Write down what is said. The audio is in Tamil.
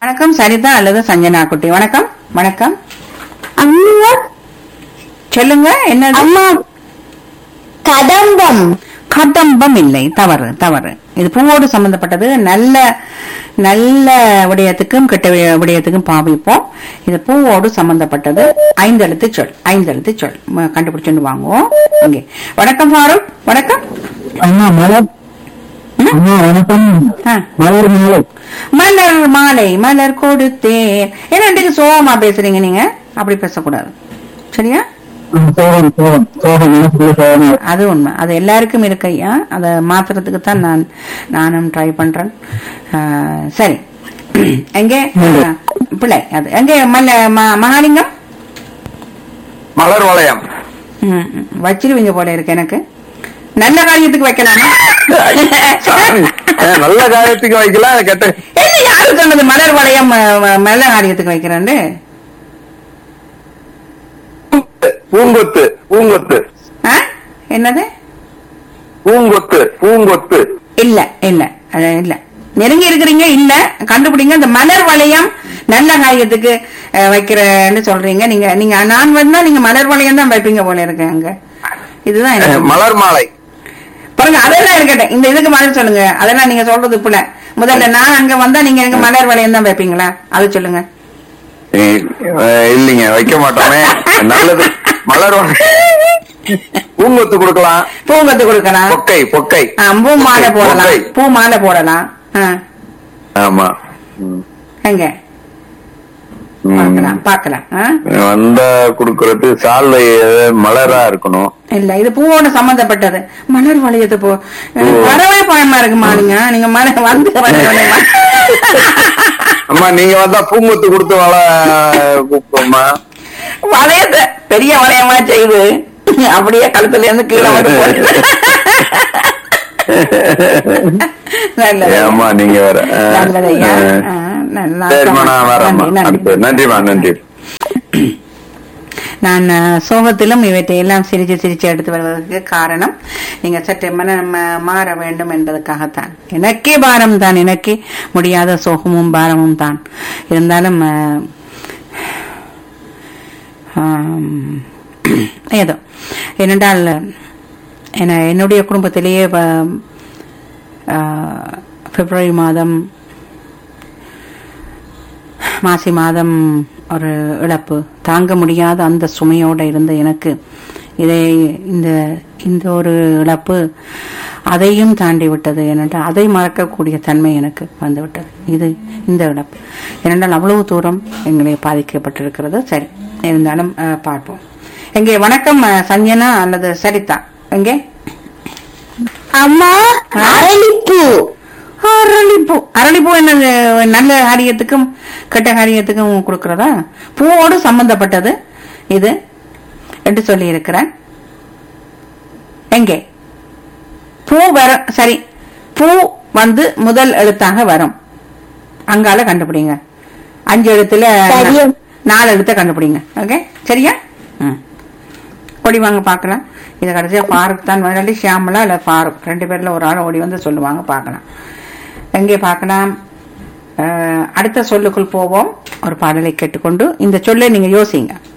வணக்கம் சரிதா அல்லது சஞ்சனா குட்டி வணக்கம் வணக்கம் அம்மா சொல்லுங்க என்னது அம்மா கதம்பம் கதம்பம் இல்லை தவறு தவறு இது பூவோடு சம்பந்தப்பட்டது நல்ல நல்ல விடயத்துக்கும் கெட்ட வி- விடயத்துக்கும் பாவிப்போம் இது பூவோடு சம்பந்தப்பட்டது ஐந்து எழுத்து சொல் ஐந்து எழுத்து சொல் ம- கண்டுபிடிச்சுட்டு வாங்குவோம் இங்கே வணக்கம் ஃபாரூக் வணக்கம் அண்ணா மலர் அண்ணா வணக்கம் ஆ. மலர் மாலை மலர் மாலை மலர் கொடுத்தேன் என்ன இன்னைக்கு சோகமா பேசுறீங்க நீங்க அப்படி பேசக்கூடாது சரியா ஆ, சோகம் சோகம் சோகம் மனசுக்குள்ள சோகம் அது உண்மை அது எல்லாருக்கும் இருக்கு ஐயா அதை மாத்துறதுக்கு தான் நான் நானும் ட்ரை பண்றேன் ஆ, சரி எங்கே ஆ, பிள்ளை அது எங்கே மல்ல ம- மகாலிங்கம் மலர் வளையம் ம், ம், வச்சிருவீங்க போல இருக்கு எனக்கு நல்ல காரியத்துக்கு வைக்கலாமா சாமி, அஹ், நல்ல காரியத்துக்கு வைக்கலாம் கெட்ட என்ன யாரு சொன்னது மலர் வளையம் அ, அ, நல்ல காரியத்துக்கு வைக்கிறேன்னு பூங்கொத்து பூங்கொத்து ஆ? என்னது பூங்கொத்து பூங்கொத்து இல்ல இல்ல அது இல்ல நெருங்கி இருக்கிறீங்க இல்ல கண்டுபிடிங்க இந்த மலர் வளையம் நல்ல காரியத்துக்கு அஹ், வைக்கிறேன்னு சொல்றீங்க நீங்க நீங்க நான் வந்தா நீங்க மலர் வளையம் தான் வைப்பீங்க போல இருக்கு அங்க இதுதான் அஹ், எனக்கு மலர் மாலை பாருங்க அதெல்லாம் இருக்கட்டும் இந்த இதுக்கு பதில் சொல்லுங்க அதெல்லாம் நீங்க சொல்றது புல முதல்ல நான் அங்க வந்தா நீங்க எனக்கு மலர் வளையம் தான் வைப்பீங்களா அது சொல்லுங்க அஹ், அஹ், இல்லைங்க வைக்க மாட்டோமே நல்லது மலர் வளை- பூங்கொத்து கொடுக்கலாம் பூங்கத்து கொடுக்கலாம் பொக்கை பொக்கை ஆ, பூ மாலை பொக்கை, போடலாம் பொக்கை. பூ மாலை போடலாம் ஆ, ஆமா ம். எங்க ம். பார்க்கலாம் பார்க்கலாம் ஆ? வந்தா குடுக்கறது சால்வை மலரா இருக்கணும் இல்ல இது பூவோட சம்பந்தப்பட்டது மலர் வளையத்தை போ எனக்கு வரவே பயமா இருக்கு மாலிங்க நீங்க மலர் வந்து வரவே அம்மா நீங்க வந்தா பூங்கொத்து கொடுத்து வள கூப்பிடுமா வளையத்தை பெரிய வளையமா செய்து அப்படியே கழுத்துல இருந்து கீழே வந்து போட்டு நல்லது ஏம்மா நீங்க வேற அஹ், நல்லது ஐயா அஹ். ஆ, நல்லா சரிம்மா நான் வரேம்மா நன்றி, நன்றி. அடுத்து நன்றிம்மா நன்றி நான் அஹ், சோகத்திலும் இவற்றை எல்லாம் சிரிச்சு சிரிச்சு எடுத்து வருவதற்கு காரணம் நீங்க சற்று மனம் அஹ், மாற வேண்டும் என்பதற்காகத்தான் எனக்கே பாரம் தான் எனக்கே முடியாத சோகமும் பாரமும் தான் இருந்தாலும் அஹ், ஆம், ஏதோ ஏனென்றால் என என்னுடைய குடும்பத்திலேயே வ- ஆஹ், பிப்ரவரி மாதம் மாசி மாதம் ஒரு இழப்பு தாங்க முடியாத அந்த சுமையோட இருந்த எனக்கு இதை இந்த இந்த ஒரு இழப்பு அதையும் தாண்டி விட்டது ஏனென்றால் அதை மறக்கக்கூடிய தன்மை எனக்கு வந்து விட்டது இது இந்த இழப்பு ஏனென்றால் அவ்வளவு தூரம் எங்களை பாதிக்கப்பட்டிருக்கிறது சரி இருந்தாலும் அஹ், பார்ப்போம் எங்கே வணக்கம் அஹ், சஞ்சனா அல்லது சரிதா எங்கே அம்மா அரளிப்பூ அரளிப்பூ அரளிப்பூ என்னது நல்ல காரியத்துக்கும் கெட்ட காரியத்துக்கும் கொடுக்கறதா பூவோடு சம்பந்தப்பட்டது இது என்று சொல்லி இருக்கிறேன் எங்கே பூ வர சரி பூ வந்து முதல் எழுத்தாக வரும் அங்கால கண்டுபிடிங்க அஞ்சு எழுத்துல சரியா. நாலு எழுத்த கண்டுபிடிங்க ஓகே சரியா ம் ஓடி வாங்க பார்க்கலாம் இதை கடைசியா ஃபாரூக் தான் விளையாடி ஷியாமலா இல்ல ஃபாரூக் ரெண்டு பேர்ல ஒரு ஆள் ஓடி வந்து சொல்லுவாங்க பார்க்கலாம் எங்கே பார்க்கலாம் அஹ், அடுத்த சொல்லுக்குள் போவோம் ஒரு பாடலை கேட்டுக்கொண்டு இந்த சொல்லை நீங்க யோசிங்க